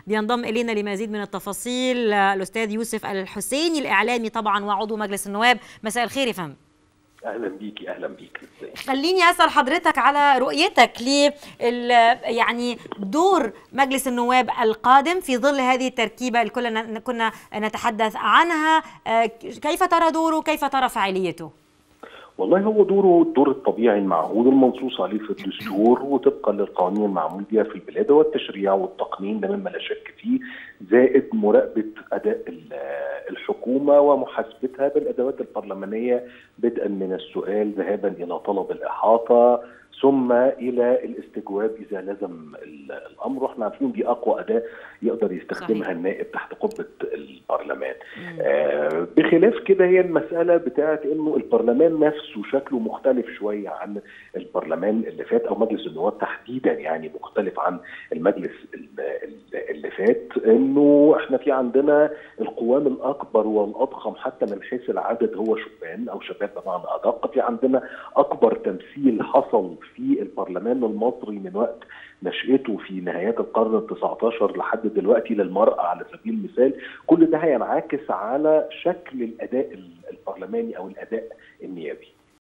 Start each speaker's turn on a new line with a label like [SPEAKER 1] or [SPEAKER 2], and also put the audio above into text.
[SPEAKER 1] بينضم الينا لمزيد من التفاصيل الاستاذ يوسف الحسيني الاعلامي طبعا وعضو مجلس النواب مساء الخير يا فندم
[SPEAKER 2] اهلا بيكي اهلا بيك
[SPEAKER 1] خليني اسال حضرتك على رؤيتك ل يعني دور مجلس النواب القادم في ظل هذه التركيبه اللي كلنا كنا نتحدث عنها كيف ترى دوره كيف ترى فاعليته
[SPEAKER 2] والله هو دوره الدور الطبيعي المعهود المنصوص عليه في الدستور وطبقا للقوانين المعمول بها في البلاد هو التشريع والتقنين ده مما لا شك فيه زائد مراقبه اداء الحكومه ومحاسبتها بالادوات البرلمانيه بدءا من السؤال ذهابا الى طلب الاحاطه ثم الى الاستجواب اذا لزم الامر واحنا عارفين دي اقوى اداه يقدر يستخدمها صحيح. النائب تحت قبه البرلمان آه بخلاف كده هي المساله بتاعت انه البرلمان نفسه شكله مختلف شويه عن البرلمان اللي فات او مجلس النواب تحديدا يعني مختلف عن المجلس اللي فات انه احنا في عندنا القوام الاكبر والاضخم حتى من حيث العدد هو شبان او شباب بمعنى ادق في عندنا اكبر تمثيل حصل في البرلمان المصري من وقت نشأته في نهايات القرن ال 19 لحد دلوقتي للمرأة على سبيل المثال كل ده هينعكس على شكل الأداء البرلماني أو الأداء النيابي